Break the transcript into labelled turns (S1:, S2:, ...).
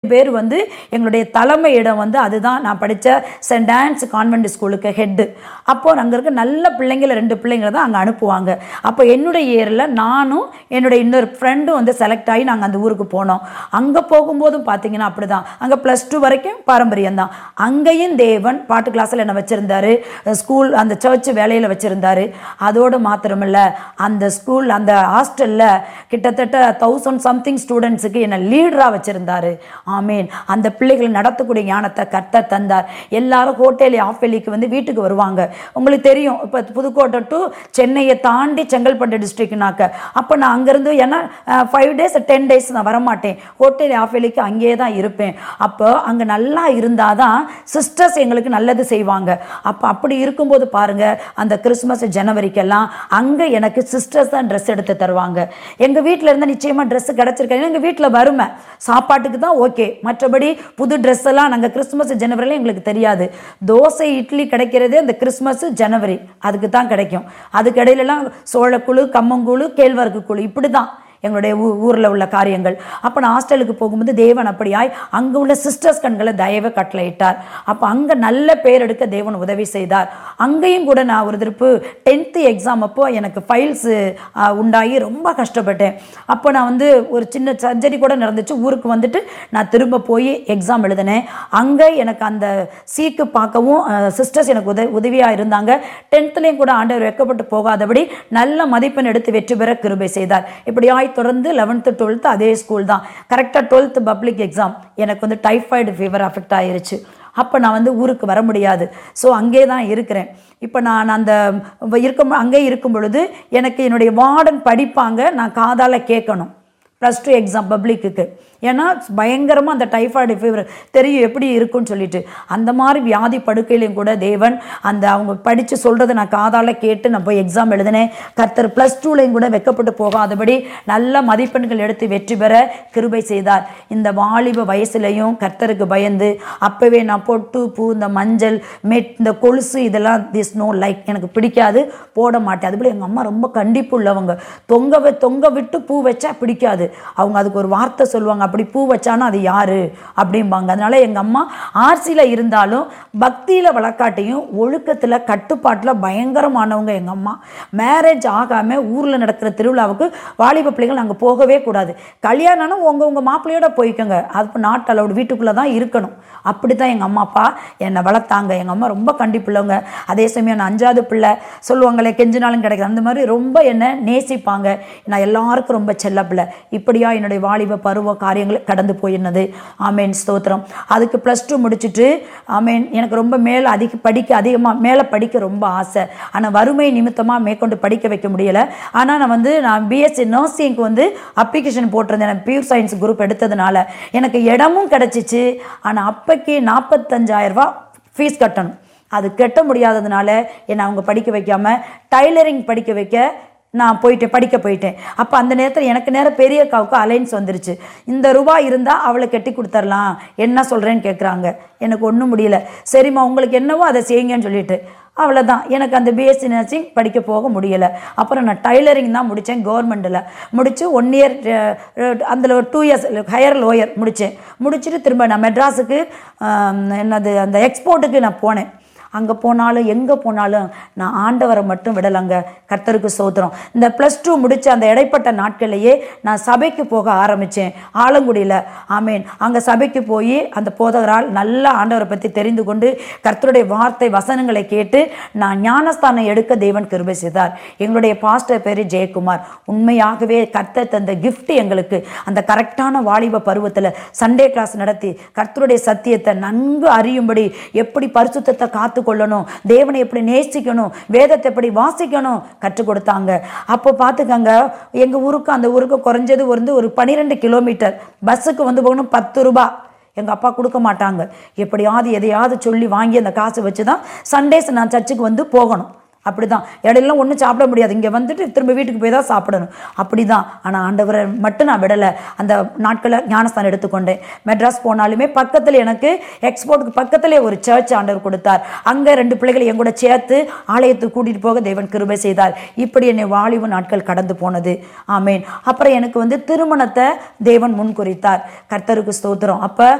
S1: பேர் வந்து எங்களுடைய தலைமை இடம் வந்து அதுதான் நான் படித்த சென்ட் டான்ஸ் கான்வென்ட் ஸ்கூலுக்கு ஹெட்டு அப்போ அங்கே இருக்க நல்ல பிள்ளைங்கள ரெண்டு பிள்ளைங்களை தான் அங்கே அனுப்புவாங்க அப்போ என்னுடைய இயரில் நானும் என்னுடைய இன்னொரு ஃப்ரெண்டும் வந்து செலக்ட் ஆகி நாங்கள் அந்த ஊருக்கு போனோம் அங்கே போகும்போதும் பார்த்தீங்கன்னா அப்படி தான் அங்கே ப்ளஸ் டூ வரைக்கும் பாரம்பரியம் தான் அங்கேயும் தேவன் பாட்டு கிளாஸில் என்னை வச்சுருந்தாரு ஸ்கூல் அந்த சர்ச் வேலையில் வச்சுருந்தாரு அதோடு மாத்திரமில்ல அந்த ஸ்கூல் அந்த ஹாஸ்டலில் கிட்டத்தட்ட தௌசண்ட் சம்திங் ஸ்டூடெண்ட்ஸுக்கு என்னை லீடராக வச்சுருந்தாரு ஆமீன் அந்த பிள்ளைகளை நடத்தக்கூடிய ஞானத்தை கர்த்தர் தந்தார் எல்லாரும் ஹோட்டல் ஆஃபெலிக்கு வந்து வீட்டுக்கு வருவாங்க உங்களுக்கு தெரியும் இப்போ புதுக்கோட்டை டு சென்னையை தாண்டி செங்கல்பட்டு டிஸ்ட்ரிக்ட்னாக்க அப்போ நான் அங்கேருந்து ஏன்னா ஃபைவ் டேஸ் டென் டேஸ் நான் வரமாட்டேன் ஹோட்டல் ஆஃபெலிக்கு அங்கேயே தான் இருப்பேன் அப்போ அங்கே நல்லா இருந்தால் தான் சிஸ்டர்ஸ் எங்களுக்கு நல்லது செய்வாங்க அப்போ அப்படி இருக்கும்போது பாருங்க அந்த கிறிஸ்மஸ் ஜனவரிக்கெல்லாம் அங்கே எனக்கு சிஸ்டர்ஸ் தான் ட்ரெஸ் எடுத்து தருவாங்க எங்கள் வீட்டில் இருந்தால் நிச்சயமாக ட்ரெஸ் கிடச்சிருக்கேன் எங்கள் வீட்டில் வருமே சாப்பாட்டுக்கு தான் ஓகே மற்றபடி புது ட்ரெஸ் எல்லாம் நாங்கள் கிறிஸ்மஸ் ஜனவரியில் எங்களுக்கு தெரியாது தோசை இட்லி கிடைக்கிறதே அந்த கிறிஸ்மஸ் ஜனவரி அதுக்கு தான் கிடைக்கும் அதுக்கு இடையிலலாம் சோளக்குழு கம்மங்கூழு கேழ்வரகு குழு இப்படி தான் எங்களுடைய ஊ ஊரில் உள்ள காரியங்கள் அப்போ நான் ஹாஸ்டலுக்கு போகும்போது தேவன் அப்படியாய் அங்கே உள்ள சிஸ்டர்ஸ் கண்களை தயவை கட்டளையிட்டார் அப்போ அங்கே நல்ல பேர் எடுக்க தேவன் உதவி செய்தார் அங்கேயும் கூட நான் ஒரு திருப்பு டென்த்து எக்ஸாம் அப்போ எனக்கு ஃபைல்ஸு உண்டாகி ரொம்ப கஷ்டப்பட்டேன் அப்போ நான் வந்து ஒரு சின்ன சர்ஜரி கூட நடந்துச்சு ஊருக்கு வந்துட்டு நான் திரும்ப போய் எக்ஸாம் எழுதினேன் அங்கே எனக்கு அந்த சீக்கு பார்க்கவும் சிஸ்டர்ஸ் எனக்கு உதவி உதவியாக இருந்தாங்க டென்த்துலேயும் கூட ஆண்டவர் வெக்கப்பட்டு போகாதபடி நல்ல மதிப்பெண் எடுத்து வெற்றி பெற கிருபை செய்தார் இப்படியாய் தொடர்ந்து லெவன்த்து டுவெல்த்து அதே ஸ்கூல் தான் கரெக்டாக டுவெல்த்து பப்ளிக் எக்ஸாம் எனக்கு வந்து டைஃபாய்டு ஃபீவர் அஃபெக்ட் ஆயிருச்சு அப்போ நான் வந்து ஊருக்கு வர முடியாது ஸோ அங்கே தான் இருக்கிறேன் இப்போ நான் அந்த இருக்கும் அங்கே இருக்கும் பொழுது எனக்கு என்னுடைய வார்டன் படிப்பாங்க நான் காதால் கேட்கணும் ப்ளஸ் டூ எக்ஸாம் பப்ளிக்குக்கு ஏன்னா பயங்கரமாக அந்த டைஃபாய்டு ஃபீவர் தெரியும் எப்படி இருக்கும்னு சொல்லிட்டு அந்த மாதிரி வியாதி படுக்கையிலையும் கூட தேவன் அந்த அவங்க படித்து சொல்கிறத நான் காதால் கேட்டு நான் போய் எக்ஸாம் எழுதினேன் கர்த்தர் ப்ளஸ் டூலையும் கூட வெக்கப்பட்டு போகாதபடி நல்ல மதிப்பெண்கள் எடுத்து வெற்றி பெற கிருபை செய்தார் இந்த வாலிப வயசுலையும் கர்த்தருக்கு பயந்து அப்போவே நான் பொட்டு பூ இந்த மஞ்சள் மெட் இந்த கொலுசு இதெல்லாம் திஸ் நோ லைக் எனக்கு பிடிக்காது போட மாட்டேன் அதுபோல் எங்கள் அம்மா ரொம்ப கண்டிப்பு உள்ளவங்க தொங்க வி- தொங்க விட்டு பூ வச்சா பிடிக்காது அவங்க அதுக்கு ஒரு வார்த்தை சொல்லுவாங்க அப்படி பூ வச்சானா அது யாரு அப்படிம்பாங்க அதனால எங்கள் அம்மா ஆர்சியில் இருந்தாலும் பக்தியில் வளர்க்காட்டையும் ஒழுக்கத்தில் கட்டுப்பாட்டில் பயங்கரமானவங்க எங்கள் அம்மா மேரேஜ் ஆகாமல் ஊரில் நடக்கிற திருவிழாவுக்கு வாலிப பிள்ளைகள் நாங்கள் போகவே கூடாது கல்யாணம்னா உங்கள் உங்கள் மாப்பிள்ளையோட போய்க்கோங்க அது நாட் அலவுட் வீட்டுக்குள்ளே தான் இருக்கணும் அப்படி தான் எங்கள் அம்மா அப்பா என்னை வளர்த்தாங்க எங்கள் அம்மா ரொம்ப கண்டிப்புள்ளவங்க அதே சமயம் நான் அஞ்சாவது பிள்ளை சொல்லுவாங்களே கெஞ்சினாலும் கிடைக்கும் அந்த மாதிரி ரொம்ப என்னை நேசிப்பாங்க நான் எல்லாருக்கும் ரொம்ப செல்ல பிள்ளை இப்படியா என்னுடைய வாலிப பருவ காரியங்கள் கடந்து போயிருந்தது ஆமேன் ஸ்தோத்திரம் அதுக்கு ப்ளஸ் டூ முடிச்சுட்டு ஆமேன் எனக்கு ரொம்ப மேலே அதிக படிக்க அதிகமாக மேலே படிக்க ரொம்ப ஆசை ஆனால் வறுமை நிமித்தமாக மேற்கொண்டு படிக்க வைக்க முடியலை ஆனால் நான் வந்து நான் பிஎஸ்சி நர்சிங்க்கு வந்து அப்ளிகேஷன் போட்டிருந்தேன் நான் பியூர் சயின்ஸ் குரூப் எடுத்ததுனால எனக்கு இடமும் கிடச்சிச்சு ஆனால் அப்போக்கி நாற்பத்தஞ்சாயிரம் ரூபாய் ஃபீஸ் கட்டணும் அது கட்ட முடியாததுனால என்னை அவங்க படிக்க வைக்காம டைலரிங் படிக்க வைக்க நான் போயிட்டேன் படிக்க போயிட்டேன் அப்போ அந்த நேரத்தில் எனக்கு நேரம் பெரிய அக்காவுக்கு அலைன்ஸ் வந்துருச்சு இந்த ரூபாய் இருந்தால் அவளை கட்டி கொடுத்துர்லாம் என்ன சொல்கிறேன்னு கேட்குறாங்க எனக்கு ஒன்றும் முடியல சரிம்மா உங்களுக்கு என்னவோ அதை செய்யுங்கன்னு சொல்லிட்டு அவ்வளோதான் எனக்கு அந்த பிஎஸ்சி நர்சிங் படிக்க போக முடியலை அப்புறம் நான் டைலரிங் தான் முடித்தேன் கவர்மெண்ட்டில் முடித்து ஒன் இயர் அதில் ஒரு டூ இயர்ஸ் ஹையர் லோயர் முடித்தேன் முடிச்சுட்டு திரும்ப நான் மெட்ராஸுக்கு ஆம், என்னது அந்த எக்ஸ்போர்ட்டுக்கு நான் போனேன் அங்கே போனாலும் எங்கே போனாலும் நான் ஆண்டவரை மட்டும் விடலைங்க கர்த்தருக்கு சோத்திரம் இந்த ப்ளஸ் டூ முடிச்ச அந்த இடைப்பட்ட நாட்கள்லையே நான் சபைக்கு போக ஆரம்பித்தேன் ஆலங்குடியில் ஆமேன் அங்கே சபைக்கு போய் அந்த போதகரால் நல்ல ஆண்டவரை பற்றி தெரிந்து கொண்டு கர்த்தருடைய வார்த்தை வசனங்களை கேட்டு நான் ஞானஸ்தானம் எடுக்க தேவன் கிருபை செய்தார் எங்களுடைய பாஸ்டர் பேர் ஜெயக்குமார் உண்மையாகவே கர்த்தர் தந்த gift எங்களுக்கு அந்த கரெக்டான வாலிப பருவத்தில் சண்டே கிளாஸ் நடத்தி கர்த்தருடைய சத்தியத்தை நன்கு அறியும்படி எப்படி பரிசுத்தத்தை காத்து கொள்ளணும் தேவனை எப்படி நேசிக்கணும் வேதத்தை எப்படி வாசிக்கணும் கற்றுக் கொடுத்தாங்க அப்போ பார்த்துக்கங்க எங்கள் ஊருக்கு அந்த ஊருக்கு குறைஞ்சது வந்து ஒரு பன்னிரெண்டு கிலோமீட்டர் பஸ்ஸுக்கு வந்து போகணும் பத்து ரூபாய் எங்கள் அப்பா கொடுக்க மாட்டாங்க எப்படியாவது எதையாவது சொல்லி வாங்கி அந்த காசு வச்சு தான் சண்டேஸ் நான் சர்ச்சுக்கு வந்து போகணும் அப்படி தான் இடையிலாம் ஒன்றும் சாப்பிட முடியாது இங்கே வந்துட்டு திரும்ப வீட்டுக்கு போய் தான் சாப்பிடணும் அப்படி தான் ஆனால் ஆண்டவரை மட்டும் நான் விடலை அந்த நாட்களை ஞானஸ்தானம் எடுத்துக்கொண்டேன் மெட்ராஸ் போனாலுமே பக்கத்தில் எனக்கு எக்ஸ்போர்ட்டுக்கு பக்கத்திலே ஒரு சர்ச் ஆண்டவர் கொடுத்தார் அங்கே ரெண்டு பிள்ளைகளை என் கூட சேர்த்து ஆலயத்துக்கு கூட்டிகிட்டு போக தேவன் கிருபை செய்தார் இப்படி என்னை வாலிப நாட்கள் கடந்து போனது ஆமேன் அப்புறம் எனக்கு வந்து திருமணத்தை தேவன் முன் குறித்தார் கர்த்தருக்கு ஸ்தோத்திரம் அப்போ